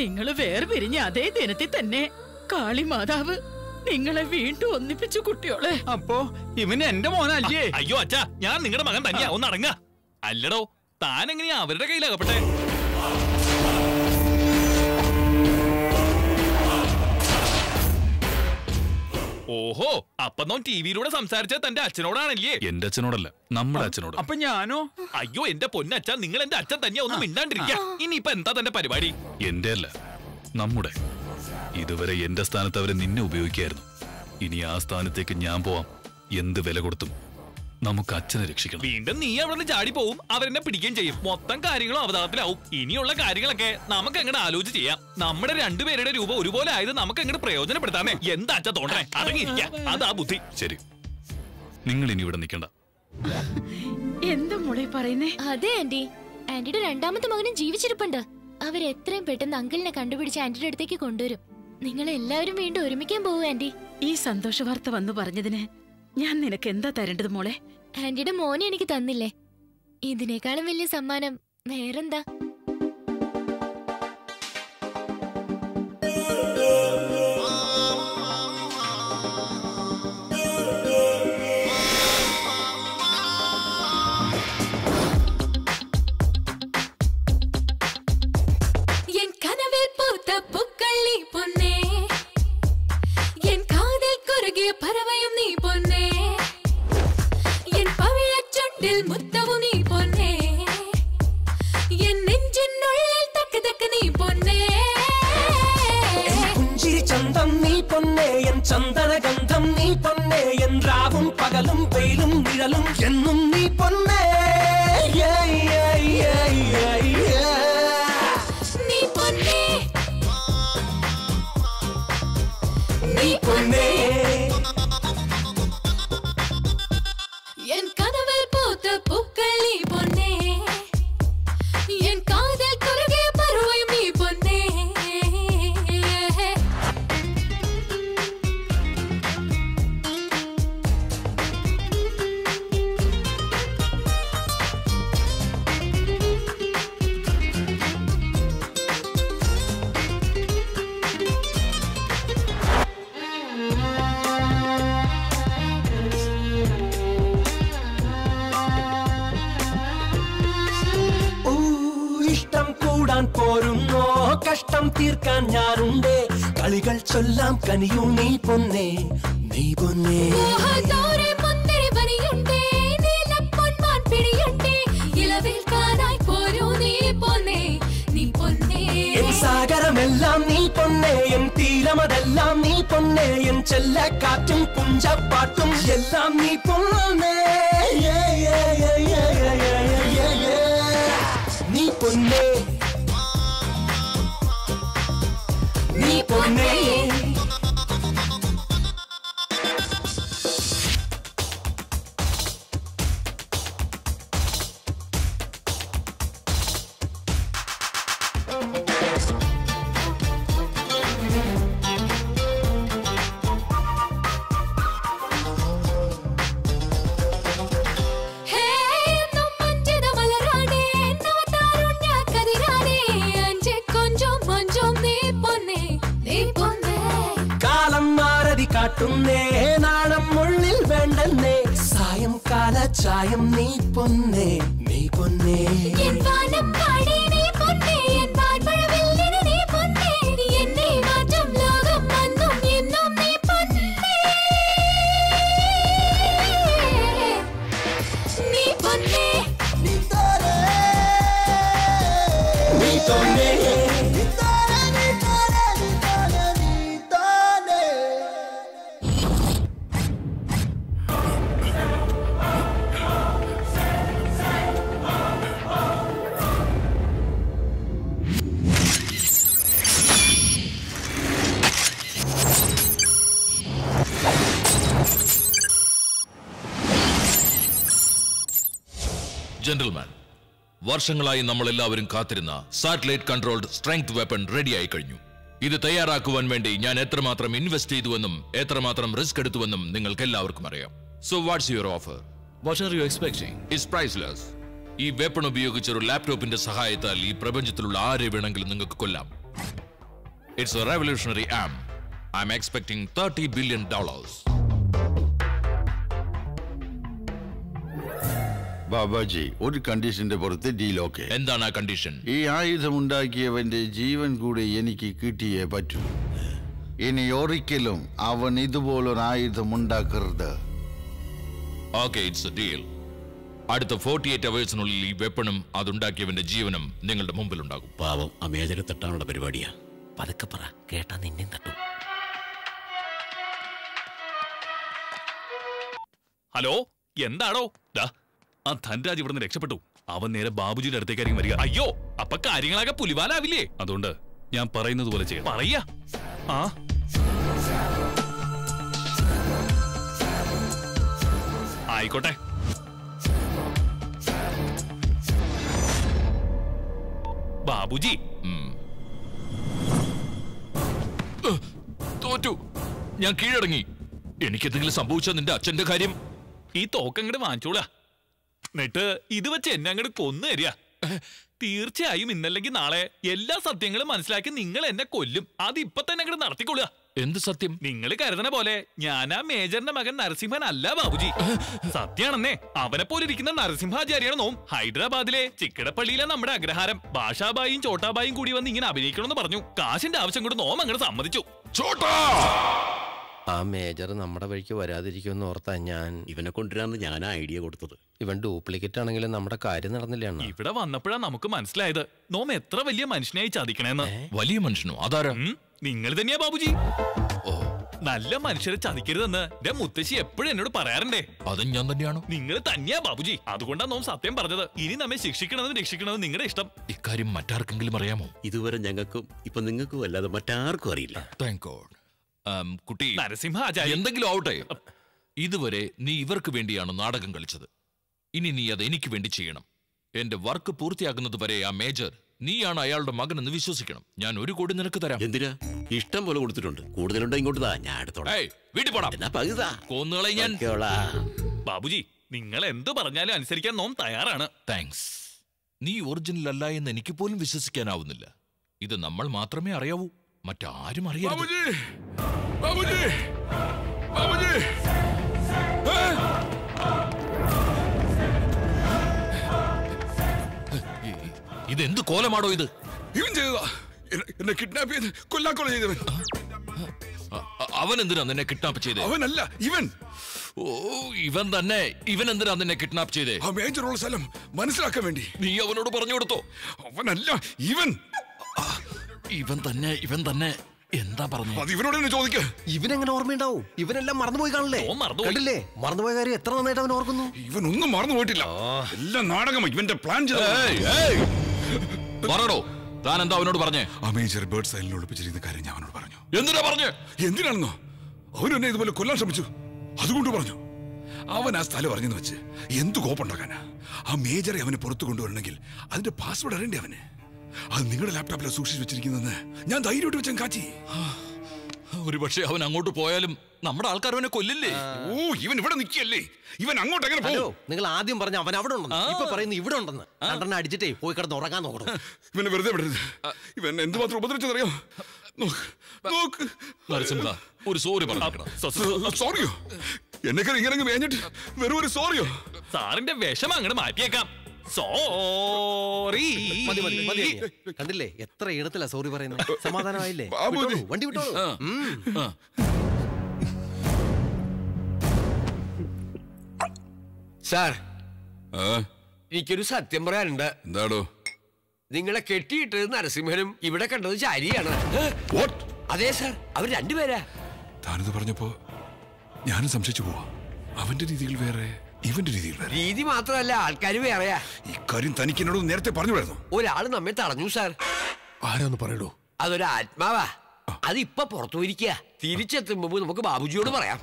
നിങ്ങൾ വേർപിരിഞ്ഞ അതേ ദിനത്തിൽ തന്നെ കാളിമാതാവ് നിങ്ങളെ വീണ്ടും ഒന്നിപ്പിച്ചു കുട്ടിയോളെ അപ്പോ ഇവന് എന്റെ മോനല്ലേ അയ്യോ അച്ഛാ ഞാൻ നിങ്ങളുടെ മകൻ തന്നെയാ ഒന്ന് അടങ്ങ അല്ലടോ താൻ എങ്ങനെയാ അവരുടെ കയ്യിലാകപ്പെട്ടെ ഓഹോ അപ്പൊ നോൻ ടിവിയിലൂടെ സംസാരിച്ച തന്റെ അച്ഛനോടാണല്ലേ എന്റെ അച്ഛനോടല്ല നമ്മുടെ അച്ഛനോട് അപ്പൊ ഞാനോ അയ്യോ എന്റെ പൊന്നച്ഛ നിങ്ങൾ എന്റെ അച്ഛൻ തന്നെയാ ഒന്നും മിണ്ടാണ്ടിരിക്കുക ഇനിയിപ്പൊ എന്താ തന്റെ പരിപാടി എന്റെ അല്ല നമ്മുടെ ഇതുവരെ എന്റെ സ്ഥാനത്ത് അവരെ നിന്നെ ഉപയോഗിക്കായിരുന്നു ഇനി ആ സ്ഥാനത്തേക്ക് ഞാൻ പോവാം എന്ത് വില കൊടുത്തും നമുക്ക് അച്ഛനെ രക്ഷിക്കണം വീണ്ടും നീ അവിടെ നിന്ന് ചാടി പോവും അവരെന്നെ പിടിക്കുകയും ചെയ്യും മൊത്തം കാര്യങ്ങളും അവതാളത്തിലാവും ഇനിയുള്ള കാര്യങ്ങളൊക്കെ നമുക്ക് എങ്ങനെ ആലോചിച്ച് ചെയ്യാം നമ്മുടെ രണ്ടുപേരുടെ രൂപ ഒരുപോലെ ആയത് നമുക്ക് എങ്ങനെ പ്രയോജനപ്പെടുത്താമേ എന്താ അച്ഛ തോന്നണേ അടങ്ങിയിരിക്ക അതാ ബുദ്ധി ശരി നിങ്ങൾ ഇനി ഇവിടെ നിൽക്കണ്ട എന്താ മോളെ പറയുന്നേ അതെ ആന്റി ആന്റിയുടെ രണ്ടാമത്തെ മകനും ജീവിച്ചിരിപ്പുണ്ട് അവരെത്രയും പെട്ടെന്ന് അങ്കിളിനെ കണ്ടുപിടിച്ച് ആന്റിയുടെ അടുത്തേക്ക് കൊണ്ടുവരും നിങ്ങൾ എല്ലാവരും വീണ്ടും ഒരുമിക്കാൻ പോവൂ ആന്റി ഈ സന്തോഷ വാർത്ത വന്നു പറഞ്ഞതിന് ഞാൻ നിനക്ക് എന്താ തരേണ്ടത് മോളെ ആന്റിയുടെ മോനെ എനിക്ക് തന്നില്ലേ ഇതിനേക്കാളും വലിയ സമ്മാനം വേറെന്താ என் கனவில் பூத்த பூக்கள் நீ பொன்னே என் காதில் குறுகிய பறவையும் நீ பொன்னே என் பவிழச் சுண்டில் முத்தமும் நீ பொன்னே என் நெஞ்சின் உள்ளில் தக்கு தக்கு நீ பொன்னே പുഞ്ചിരി ചന്തം നീ പൊന്നേ എൻ ചന്ദന ഗന്ധം നീ പൊന്നേ എൻ രാവും പകലും വെയിലും നിഴലും എന്നും നീ പൊന്നേ ഏയ് ഏയ് ഏയ് ഏയ് ഏയ്. நீ பொன்னே നീ പൊന്നേ என் கனவில் பூத்த பூக்கள் நீ பொன்னே என் காதில் குறுகிய பறவையும் நீ பொன்னே ഊ, ഇഷ്ടം കൂടാൻ പോരുന്നോ കഷ്ടം തീർക്കാൻ ഞാനുണ്ടേ കളികൾ ചൊല്ലാം കനിയൂ നീ പൊന്നേ നീ പൊന്നേ മോഹത്തോരെ മുന്തിരി പനിയുണ്ടേ നീലപ്പൊന്മാൻ പിടിയുണ്ടേ ഇലവിൽ കാനായി പോരൂ നീ പൊന്നേ നീ പൊന്നേ എൻ സാഗരമെല്ലാം നീ പൊന്നേ എൻ തീരമതെല്ലാം നീ പൊന്നേ എൻ ചെല്ലക്കാറ്റും പുഞ്ചപ്പാട്ടും എല്ലാം നീ പൊന്നേ ഏ, ഏ, ഏ, ഏ, ഏ, ഏ, ഏ, ഏ, ഏ. നീ പൊന്നേ നീ പൊന്നേ ഹേ എന്നും മഞ്ചിത മലരാണേ നവതാരുണ്യ കതിരാണേ അഞ്ചെ കൊഞ്ചും മഞ്ചും നീ പൊന്നേ നീ പൊന്നേ കാലം മാറതി കാട്ടുന്നേ നാണം ഉള്ളിൽ വേണ്ടെന്നേ സായംകാല ചായം നീ പൊന്നേ നീ പൊന്നേ എൻ വാനം പാടി നീ പൊന്നേ എൻ പാൽപ്പഴവില്ലിന് നീ പൊന്നേ നീ എന്നെ മാറ്റും ലോകം അന്നും എന്നും നീ പൊന്നേ നീ പൊന്നേ നീ പൊന്നേ ജെന്റിൽമാൻ വർഷങ്ങളായി നമ്മൾ എല്ലാവരും കാത്തിരുന്ന സാറ്റലൈറ്റ് കൺട്രോൾഡ് സ്ട്രെങ്ത് വെപ്പൺ റെഡിയായി കഴിഞ്ഞു ഇത് തയ്യാറാക്കുവാൻ വേണ്ടി ഞാൻ എത്രമാത്രം ഇൻവെസ്റ്റ് ചെയ്തുവെന്നും എത്രമാത്രം റിസ്ക് എടുത്തുവെന്നും നിങ്ങൾക്ക് എല്ലാവർക്കും അറിയാം so what's your offer what are you expecting is priceless ഈ വെപ്പൺ ഉപയോഗിച്ച് ഒരു ലാപ്ടോപ്പിന്റെ സഹായത്താൽ ഈ പ്രപഞ്ചത്തിലുള്ള ആരെ വേണമെങ്കിലും നിങ്ങൾക്ക് കൊല്ലാം it's a revolutionary arm I'm expecting thirty billion dollars Babaji ഒരു കണ്ടീഷന്റെ പുറത്ത് ഡീൽ ഓക്കെ എന്താണ് ആ കണ്ടീഷൻ ഈ ആയുധം ഉണ്ടാക്കിയവന്റെ ജീവൻ കൂടി എനിക്ക് കിട്ടിയേ പറ്റൂ ഇനി ഒരിക്കലും അവൻ ഇതുപോലൊരു ആയുധം ഉണ്ടാക്കരുത് ഓക്കെ ഇറ്റ്സ് എ ഡീൽ അടുത്ത ഫോർട്ടി എയ്റ്റ് അവേഴ്സിനുള്ളിൽ ഈ വെപ്പണും അതുണ്ടാക്കിയവന്റെ ജീവനും നിങ്ങളുടെ മുമ്പിൽ ഉണ്ടാകും പാവം ആ മേജരെ തട്ടാനുള്ള പരിപാടിയാ പതുക്കെ പറ കേട്ടാ നിന്നെയും തട്ടും ഹലോ എന്താണോ ഡാ, ആ ധൻരാജ് ഇവിടുന്ന് രക്ഷപ്പെട്ടു അവൻ നേരെ ബാബുജിയുടെ അടുത്തേക്കായിരിക്കും വരിക അയ്യോ അപ്പൊ കാര്യങ്ങളൊക്കെ പുലിവാലാവില്ലേ അതുകൊണ്ട് ഞാൻ പറയുന്നത് പോലെ ചെയ്യാം പറയാ ആ ആയിക്കോട്ടെ ബാബുജി ഉം. ഉഹ്, തോറ്റു ഞാൻ കീഴടങ്ങി എനിക്കെന്തെങ്കിലും സംഭവിച്ച നിന്റെ അച്ഛന്റെ കാര്യം ഈ തോക്കങ്ങട് വാങ്ങിച്ചോളാ എന്നിട്ട് ഇത് വെച്ച് എന്നെ അങ്ങോട്ട് കൊന്നു തരിക തീർച്ചയായും ഇന്നല്ലെങ്കിൽ നാളെ എല്ലാ സത്യങ്ങളും മനസ്സിലാക്കി നിങ്ങൾ എന്നെ കൊല്ലും അത് ഇപ്പൊ തന്നെ അങ്ങോട്ട് നടത്തിക്കൊള്ളുക എന്ത് സത്യം നിങ്ങൾ കരുതണ പോലെ ഞാനാ മേജറിന്റെ മകൻ നരസിംഹൻ അല്ല ബാബുജി സത്യാണെന്നേ അവനെ പോലെ ഇരിക്കുന്ന നരസിംഹാചാര്യാണെന്നോം ഹൈദരാബാദിലെ ചിക്കടപ്പള്ളിയിലെ നമ്മുടെ അഗ്രഹാരം ഭാഷാബായും ചോട്ടാബായും കൂടി വന്ന് ഇങ്ങനെ അഭിനയിക്കണമെന്ന് പറഞ്ഞു കാശിന്റെ ആവശ്യം കൊണ്ട് നോം അങ്ങോട്ട് സമ്മതിച്ചു ചോട്ടാ ആ മേജർ നമ്മുടെ വഴിക്ക് വരാതിരിക്കുമെന്ന് ഓർത്താ ഞാൻ ഇവനെ കൊണ്ടുവരാന്ന് ഞാൻ ഐഡിയ കൊടുത്തത് ഇവൻ ഡ്യൂപ്ലിക്കേറ്റ് ആണെങ്കിലും നമ്മുടെ കാര്യം നടന്നില്ല അണ്ണാ. ഇവിടെ വന്നപ്പോഴാ നമുക്ക് മനസ്സിലായത് നോം എത്ര വലിയ മനുഷ്യനായി ചതിക്കണേന്ന് വലിയ മനുഷ്യനോ അതാരാ ഉം, നിങ്ങൾ തന്നെയാ ബാബുജി ഓ നല്ല മനുഷ്യരെ ചതിക്കരുതെന്ന് എന്റെ മുത്തശ്ശി എപ്പോഴും എന്നോട് പറയാറുണ്ടേ അതും ഞാൻ തന്നെയാണോ നിങ്ങൾ തന്നെയാ ബാബുജി അതുകൊണ്ടാ നോം സത്യം പറഞ്ഞത് ഇനി നമ്മെ ശിക്ഷിക്കണമെന്ന് രക്ഷിക്കണമെന്ന് നിങ്ങളുടെ ഇഷ്ടം ഇക്കാര്യം മറ്റാർക്കെങ്കിലും അറിയാമോ ഇതുവരെ ഞങ്ങൾക്കും ഇപ്പൊ നിങ്ങൾക്കും അല്ലാതെ മറ്റാർക്കും അറിയില്ല താങ്ക് ഗോഡ് കുട്ടി നരസിംഹാചാര്യ എന്തെങ്കിലും ആവട്ടെ ഇതുവരെ നീ ഇവർക്ക് വേണ്ടിയാണ് നാടകം കളിച്ചത് ഇനി നീ അത് എനിക്ക് വേണ്ടി ചെയ്യണം എന്റെ വർക്ക് പൂർത്തിയാകുന്നത് വരെ ആ മേജർ നീയാണ് അയാളുടെ മകനെന്ന് വിശ്വസിക്കണം ഞാൻ ഒരു കോടി നിനക്ക് തരാം എന്തിനാ ഇഷ്ടം പോലെ കൊടുത്തിട്ടുണ്ട് കൂടുതലുണ്ടോ ഇങ്ങോട്ട് താ ഞാൻ എടുത്തോളാം ഏയ്, വീട്ടിൽ പോടാം എന്നാ പകുതാ കൊന്നുകളെ ഞാൻ ബാബുജി നിങ്ങൾ എന്ത് പറഞ്ഞാലും അനുസരിക്കാൻ നോം തയ്യാറാണ് താങ്ക്സ് നീ ഒറിജിനൽ അല്ല എന്ന് എനിക്ക് പോലും വിശ്വസിക്കാനാവുന്നില്ല ഇത് നമ്മൾ മാത്രമേ അറിയാവൂ മറ്റാരും അറിയരുത് ബാബുജി ബാബുജി ഇതെന്ത് കോലമാടോ ഇത് ഇവൻ ചെയ്തതാ എന്നെ- എന്നെ കിഡ്നാപ്പ് ചെയ്ത് കൊല്ലാക്കൊല ചെയ്തവൻ അ- അ- അവൻ എന്തിനാ നിന്നെ കിഡ്നാപ്പ് ചെയ്തേ അവനല്ല ഇവൻ ഓ ഇവൻ തന്നെ ഇവൻ എന്തിനാ നിന്നെ കിഡ്നാപ്പ് ചെയ്തേ ആ മേജറുള്ള സ്ഥലം മനസ്സിലാക്കാൻ വേണ്ടി നീ അവനോട് പറഞ്ഞു കൊടുത്തോ അവനല്ല ഇവൻ ഇവൻ തന്നെ ഇവൻ തന്നെ എന്താ പറഞ്ഞു അത് ഇവനോട് തന്നെ ചോദിക്ക ഇവനെങ്ങനെ ഓർമ്മയുണ്ടാവും ഇവനെല്ലാം മറന്നുപോയി കാണില്ലേ ഓൻ മറന്നുപോയി. കണ്ടില്ലേ മറന്നുപോയ കാര്യം എത്ര നന്നായിട്ട് അവൻ ഓർക്കുന്നു ഇവൻ ഒന്നും മറന്നു പോയിട്ടില്ല എല്ലാം നാടകമാണ് ഇവന്റെ പ്ലാൻ പറയടോ താൻ എന്താ അവനോട് പറഞ്ഞേ ആ മേജർ ബേർഡ് സൈലിൽ ഒളിപ്പിച്ചിരിക്കുന്ന കാര്യം ഞാൻ അവനോട് പറഞ്ഞു എന്തിനാ പറഞ്ഞേ എന്തിനാണെന്നോ അവൻ എന്നെ ഇതുപോലെ കൊല്ലാൻ ശ്രമിച്ചു അതുകൊണ്ട് പറഞ്ഞു അവൻ ആ സ്ഥലം അറിഞ്ഞെന്ന് വെച്ച് എന്ത് കോപ്പുണ്ടാക്കാനാ ആ മേജറെ അവന് പുറത്തു കൊണ്ടുവരണമെങ്കിൽ അതിന്റെ പാസ്വേഡ് അറിയണ്ടേ അവന് അത് നിങ്ങളുടെ ലാപ്ടോപ്പിലാണ് സൂക്ഷിച്ചു വെച്ചിരിക്കുന്നതെന്ന് ഞാൻ ധൈര്യമായിട്ട് വെച്ചാൽ കാച്ചി ഒരു പക്ഷേ അവൻ അങ്ങോട്ട് പോയാലും നമ്മുടെ ആൾക്കാർ അവനെ കൊല്ലില്ലേ ഓ ഇവൻ ഇവിടെ നിൽക്കല്ലേ ഇവൻ അങ്ങോട്ട് എങ്ങനെ ഹലോ പോകും നിങ്ങൾ ആദ്യം പറഞ്ഞ അവൻ അവിടെ ഉണ്ടെന്ന് ഇപ്പൊ പറയുന്നു ഇവിടെ ഉണ്ടെന്ന് രണ്ടെണ്ണം അടിച്ചിട്ടേ പോയി കിടന്ന് ഉറങ്ങാൻ നോക്കണം ഇവനെ വെറുതെ വിടരുത് ഇവൻ എന്തുമാത്രം ഉപദ്രവിച്ചതറിയോ നോക്ക് നോക്ക് നരസിംഹ ഒരു സോറി പറഞ്ഞു സോറിയോ എന്നെക്കാൾ ഇങ്ങനെ അങ്ങ് മേഞ്ഞിട്ട് വെറും ഒരു സോറിയോ സാറിന്റെ വിഷം അങ്ങോട്ട് മാറ്റിയേക്കാം സോറി മതി മതി മതി അനിയാ. കണ്ടില്ലേ എത്ര ഈണത്തിലാ സോറി പറയുന്നത് സമാധാനമായില്ലേ ബാബുജി. വിട്ടോളൂ, വണ്ടി വിട്ടോളൂ ഉം. സാർ എനിക്കൊരു സത്യം പറയാനുണ്ട് എന്താടോ നിങ്ങളെ കെട്ടിയിട്ടത് നരസിംഹനും ഇവിടെ കണ്ടത് ചാരിയാണ് അതെ സാർ അവർ രണ്ടുപേരാ താനിത് പറഞ്ഞപ്പോ ഞാനും സംശയിച്ചു പോവാ അവന്റെ രീതികൾ വേറെ ഇവന്റെ രീതികൾ വേറെ രീതി മാത്രമല്ല ആൾക്കാർ വേറെയാ ഇക്കാര്യം തനിക്ക് എന്നോട് നേരത്തെ പറഞ്ഞുവിടായിരുന്നു ഒരാള് നമ്മെ തടഞ്ഞു സാർ ആരാന്ന് പറയടോ അതൊരു ആത്മാവാ അത് ഇപ്പൊ പുറത്തു പോയിരിക്കുക തിരിച്ചെത്തുമ്പോ നമുക്ക് ബാബുജിയോട് പറയാം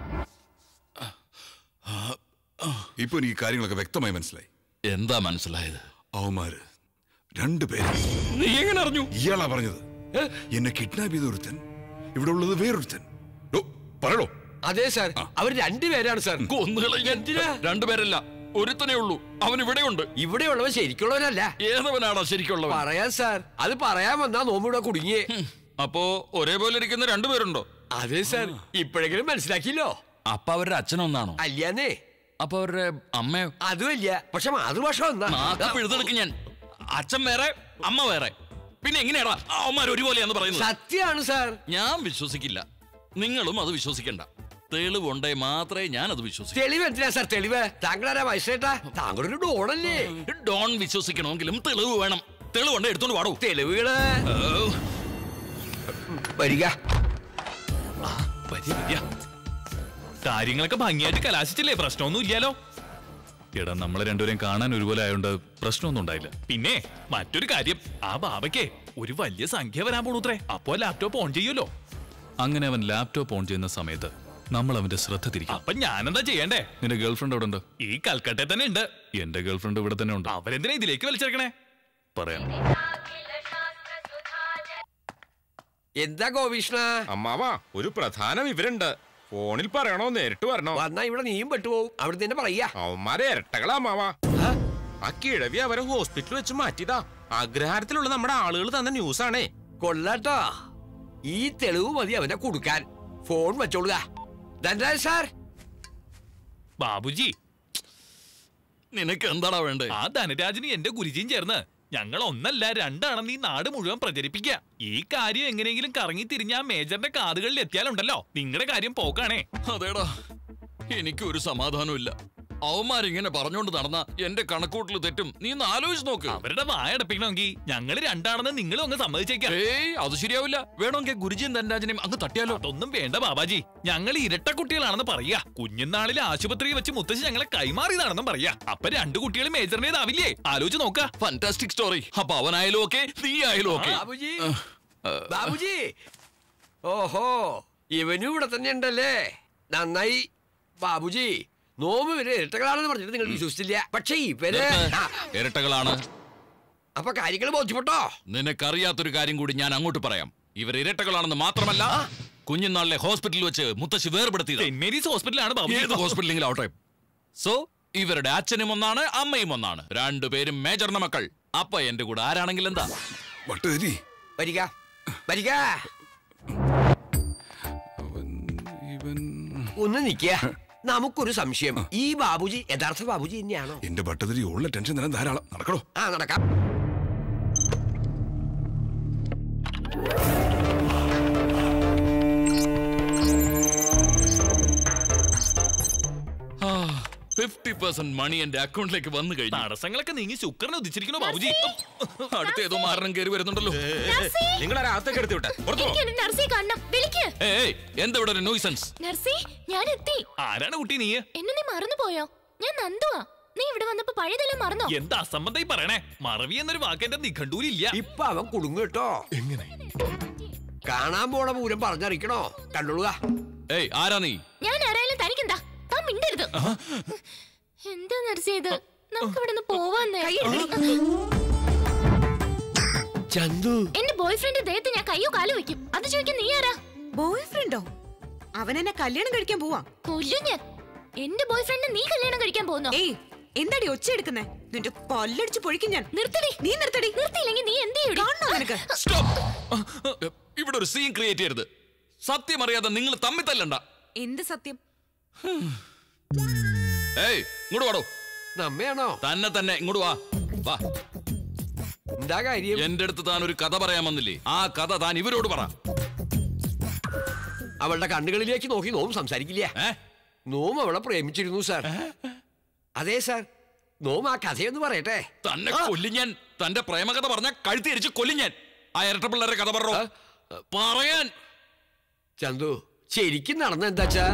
ഇപ്പൊ എനിക്ക് കാര്യങ്ങളൊക്കെ വ്യക്തമായി മനസ്സിലായി എന്താ മനസ്സിലായത് അവന്മാര് രണ്ടുപേരും നീ എങ്ങനെ അറിഞ്ഞു ഇയാളാ പറഞ്ഞത് എന്നെ കിഡ്നാപ്പ് ചെയ്ത ഒരുത്തൻ ഇവിടെ ഉള്ളത് വേറൊരുത്തൻ ഡോ, പറയടോ അതെ സാർ അവർ രണ്ടുപേരാണ് സാർ കൊന്നുകളയാൻ രണ്ടുപേരല്ല ഒരുത്തനേ ഉള്ളൂ അവൻ ഇവിടെയുണ്ട് ഇവിടെയുള്ളവൻ ശരിക്കുള്ളവനല്ല ഏതവനാടാ ശരിക്കുള്ളവൻ പറയാൻ സാർ അത് പറയാൻ വന്നാ നോമ്പിവിടെ കുടുങ്ങിയേ അപ്പോ ഒരേപോലെ ഇരിക്കുന്ന രണ്ടുപേരുണ്ടോ അതെ സാർ ഇപ്പോഴെങ്കിലും മനസ്സിലാക്കിയല്ലോ അപ്പൊ അവരുടെ അച്ഛനൊന്നാണോ അല്ലാന്നേ അപ്പൊ അവരുടെ അമ്മയോ അതുമില്ല പക്ഷെ മാതൃഭാഷ ഒന്നാ എഴുതെടുക്കും ഞാൻ അച്ഛൻ വേറെ അമ്മ വേറെ പിന്നെ എങ്ങനെയാടാ അവന്മാർ ഒരുപോലെയാന്ന് പറയുന്നത് സത്യമാണ് സാർ ഞാൻ വിശ്വസിക്കില്ല നിങ്ങളും അത് വിശ്വസിക്കണ്ട തെളിവുണ്ടേ മാത്രമേ ഞാൻ അത് വിശ്വസിക്കൂ തെളിവ് എന്തിനാ സാർ തെളിവ് താങ്കളാരാ വയസ്സേട്ടാ താങ്കളൊരു ഡോണല്ലേ ഡോൺ വിശ്വസിക്കണമെങ്കിലും തെളിവ് വേണം തെളിവുണ്ട് എടുത്തോണ്ട് പാടൂ തെളിവുകള് വരിക വരിക, വരിക. കാര്യങ്ങളൊക്കെ ഭംഗിയായിട്ട് കലാശിച്ചില്ലേ പ്രശ്നമൊന്നും ഇല്ലാലോ എടാ നമ്മളെ രണ്ടുപേരെയും കാണാൻ ഒരുപോലെ ആയതുകൊണ്ട് പ്രശ്നമൊന്നും ഉണ്ടായില്ല പിന്നെ മറ്റൊരു കാര്യം ആ ബാബയ്ക്ക് ഒരു വലിയ സംഖ്യ വരാൻ പോണൂത്രേ അപ്പോ ലാപ്ടോപ്പ് ഓൺ ചെയ്യുമല്ലോ അങ്ങനെ അവൻ ലാപ്ടോപ്പ് ഓൺ ചെയ്യുന്ന സമയത്ത് നമ്മൾ അവന്റെ ശ്രദ്ധ തിരിക്കും അപ്പൊ ഞാനെന്താ ചെയ്യണ്ടേ നിന്റെ ഗേൾഫ്രണ്ട് അവിടെ ഉണ്ട് ഈ കൽക്കട്ടയിൽ തന്നെ ഉണ്ട് എന്റെ ഗേൾഫ്രണ്ട് ഇവിടെ തന്നെ ഉണ്ട് അവരെന്തിനാ ഇതിലേക്ക് വലിച്ചെടുക്കണേ പറയാം എന്താ ഗോപീഷ്ണ അമ്മാവാ ഒരു പ്രധാന വിവരമുണ്ട് ഫോണിൽ പറയണോ നേരിട്ട് വരണോ വന്നാ ഇവിടെ നീയും പെട്ടുപോകും അവിടെ തന്നെ പറയാ അവന്മാരെ ഇരട്ടകളാ അമ്മാവാ ആ കിഴവി അവരെ ഹോസ്പിറ്റലിൽ വെച്ച് മാറ്റിയതാ അഗ്രഹാരത്തിലുള്ള നമ്മുടെ ആളുകൾ തന്ന ന്യൂസ് ആണേ കൊള്ളാട്ടോ ഈ തെളിവ് മതി അവനെ കൊടുക്കാൻ ഫോൺ വെച്ചോളുക ധനരാജ് സാർ ബാബുജി നിനക്ക് എന്താടാ വേണ്ടേ ആ ധനരാജന് എന്റെ ഗുരുജിയും ചേർന്ന് ഞങ്ങൾ ഒന്നല്ല രണ്ടാണെന്ന് ഈ നാട് മുഴുവൻ പ്രചരിപ്പിക്കുക ഈ കാര്യം എങ്ങനെയെങ്കിലും കറങ്ങി തിരിഞ്ഞ ആ മേജറിന്റെ കാതുകളിൽ എത്തിയാലുണ്ടല്ലോ നിങ്ങളുടെ കാര്യം പോക്കാണേ അതേടാ എനിക്ക് ഒരു സമാധാനമില്ല അവന്മാരിങ്ങനെ പറഞ്ഞോണ്ട് നടന്ന എന്റെ കണക്കൂട്ടിൽ തെറ്റും നീ ഒന്ന് ആലോചിച്ച് നോക്ക് അവരുടെ വായടപ്പിക്കണമെങ്കിൽ ഞങ്ങൾ രണ്ടാണെന്ന് നിങ്ങളും അങ്ങ് സമ്മതിച്ചേക്കാം ഏയ് അത് ശരിയാവില്ല വേണമെങ്കിൽ ഗുരുജിയും ധനരാജനെയും അങ്ങ് തട്ടിയാലോ അതൊന്നും വേണ്ട ബാബാജി ഞങ്ങൾ ഇരട്ട കുട്ടികളാണെന്ന് പറയാ കുഞ്ഞുനാളിലെ ആശുപത്രിയിൽ വെച്ച് മുത്തശ്ശി ഞങ്ങളെ കൈമാറിയതാണെന്നും പറയാ അപ്പൊ രണ്ടു കുട്ടികൾ മേജറിനേതാവില്ലേ ആലോചിച്ച് നോക്ക ഫാന്റാസ്റ്റിക് സ്റ്റോറി അപ്പൊ അവനായാലും ഓക്കെ നീ ആയാലും ഓക്കെ ബാബുജി ബാബുജി ഓഹോ ഇവനും ഇവിടെ തന്നെ ഉണ്ടല്ലേ നന്നായി ബാബുജി നോമ്പ് ഇവര് ഇരട്ടകളാണെന്ന് പറഞ്ഞിട്ട് നിങ്ങൾ വിശ്വസിച്ചില്ല പക്ഷേ ഇവര് ആ, ഇരട്ടകളാണ് അപ്പൊ കാര്യങ്ങൾ ബോധ്യപ്പെട്ടോ നിനക്കറിയാത്തൊരു കാര്യം കൂടി ഞാൻ അങ്ങോട്ട് പറയാം ഇവർ ഇരട്ടകളാണെന്ന് മാത്രമല്ല കുഞ്ഞുനാളിലെ ഹോസ്പിറ്റലിൽ വെച്ച് മുത്തശ്ശി വേർപെടുത്തിയത് സെന്റ് മേരീസ് ഹോസ്പിറ്റലാണ് ബാബുജി ഏത് ഹോസ്പിറ്റലെങ്കിലും ആവട്ടെ സോ ഇവരുടെ അച്ഛനും ഒന്നാണ് അമ്മയും ഒന്നാണ് രണ്ടുപേരും മേജറിന്റെ മക്കൾ അപ്പൊ എന്റെ കൂടെ ആരാണെങ്കിൽ എന്താ വട്ടുകരി വരിക വരിക ഒന്ന് നിക്ക നമുക്കൊരു സംശയം ഈ ബാബുജി യഥാർത്ഥ ബാബുജി തന്നെയാണോ എന്റെ ഭട്ടതിരി ഉള്ള ടെൻഷൻ തരാൻ ധാരാളം നടക്കണോ ആ നടക്കാം ഫിഫ്റ്റി പെർസെന്റ് മണി എന്റെ അക്കൗണ്ടിലേക്ക് വന്നു കഴിഞ്ഞു തടസ്സങ്ങളൊക്കെ നീങ്ങി ശുക്രനെ ഉദിച്ചിരിക്കണോ ബാബുജി അടുത്ത ഏതോ മാരണം കയറി വരുന്നുണ്ടല്ലോ നിങ്ങൾ അകത്തേക്ക് എടുത്തു വിട്ടെ പുറത്തു എനിക്ക് എന്റെ നർസിയെ കാണണം വിളിക്ക് ഏയ് എന്താ ഇവിടെ ഒരു നോയ്സൻസ് നർസി ഞാൻ എത്തി ആരാണ് കുട്ടി നീ എന്നെ നീ മറന്നുപോയോ ഞാൻ നന്ദുവാ നീ ഇവിടെ വന്നപ്പോ പഴയതെല്ലാം മറന്നോ എന്താ അസംബന്ധം പറയണേ മറവി എന്നൊരു വാക്ക് എന്റെ നിഘണ്ടൂരില്ല ഇപ്പൊ അവൻ കുടുങ്ങു കേട്ടോ എങ്ങനെ കാണാൻ പോണ പൂരം പറഞ്ഞറിയിക്കണോ കണ്ടോളുക ഏയ് ആരാ നീ ഞാൻ ആരായാലും തനിക്കെന്താ താൻ മിണ്ടരുത് എന്താ നർസി ഇത് നമുക്ക് ഇവിടെ നിന്ന് പോവാന്നേ ചന്തു എന്റെ ബോയ് ഫ്രണ്ട് ദേഹത്ത് ഞാൻ കയ്യോ കാലോ വെക്കും അത് ചോദിക്കാൻ നീ ആരാ ബോയ് ഫ്രണ്ടോ അവൻ എന്നെ കല്യാണം കഴിക്കാൻ പോവാ കൊല്ലും ഞാൻ എന്റെ ബോയ് ഫ്രണ്ട് നീ കല്യാണം കഴിക്കാൻ പോകുന്നോ ഏയ് എന്താടി ഒച്ച എടുക്കുന്നേ നിന്റെ പല്ലടിച്ച് പൊഴിക്കും ഞാൻ നിർത്തടി നീ നിർത്തടി നിർത്തിയില്ലെങ്കിൽ നീ എന്ത് ചെയ്യും കാണണോ നിനക്ക് സ്റ്റോപ്പ് ഇവിടെ ഒരു സീൻ ക്രിയേറ്റ് ചെയ്യരുത് സത്യം അറിയാതെ നിങ്ങൾ തമ്മിൽ തല്ലണ്ട എന്ത് സത്യം ഏയ് ഇങ്ങോട്ട് വാടോ നമ്മയാണോ തന്നെ തന്നെ ഇങ്ങോട്ട് വാ വാ എന്താ കാര്യം എന്റെ അടുത്ത് താൻ ഒരു കഥ പറയാൻ വന്നില്ലേ ആ കഥ താൻ ഇവരോട് പറ അവളുടെ കണ്ണുകളിലേക്ക് നോക്കി നോം സംസാരിക്കില്ല നോം അവളെ പ്രേമിച്ചിരുന്നു സാർ അതെ സാർ നോം ആ കഥയൊന്ന് പറയട്ടെ തന്നെ കൊല്ലും ഞാൻ തന്റെ പ്രേമകഥ പറഞ്ഞ കഴുത്തിരിച്ച് കൊല്ലും ഞാൻ ആ ഇരട്ട പിള്ളേരെ കഥ പറഞ്ഞോ പറയാൻ ചന്തു ശരിക്കും നടന്ന എന്താച്ചാ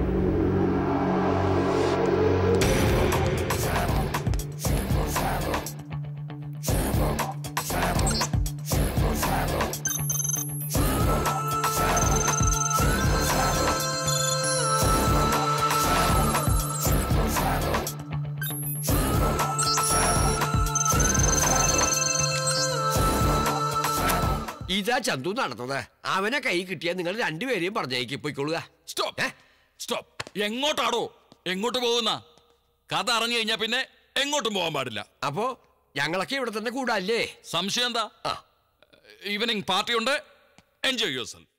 ഇതാ ചന്തു നടന്നത് അവനെ കൈ കിട്ടിയാൽ നിങ്ങൾ രണ്ടുപേരെയും പറഞ്ഞേക്ക് പോയിക്കൊള്ളുക സ്റ്റോപ്പ് സ്റ്റോപ്പ് എങ്ങോട്ടാടോ എങ്ങോട്ട് പോകുന്ന കഥ അറിഞ്ഞു കഴിഞ്ഞാ പിന്നെ എങ്ങോട്ടും പോകാൻ പാടില്ല അപ്പോ ഞങ്ങളൊക്കെ ഇവിടെ തന്നെ കൂടാല്ലേ സംശയം എന്താ ഈവനിങ് പാർട്ടി ഉണ്ട് എൻജോയ് യുവർ സെൽഫ്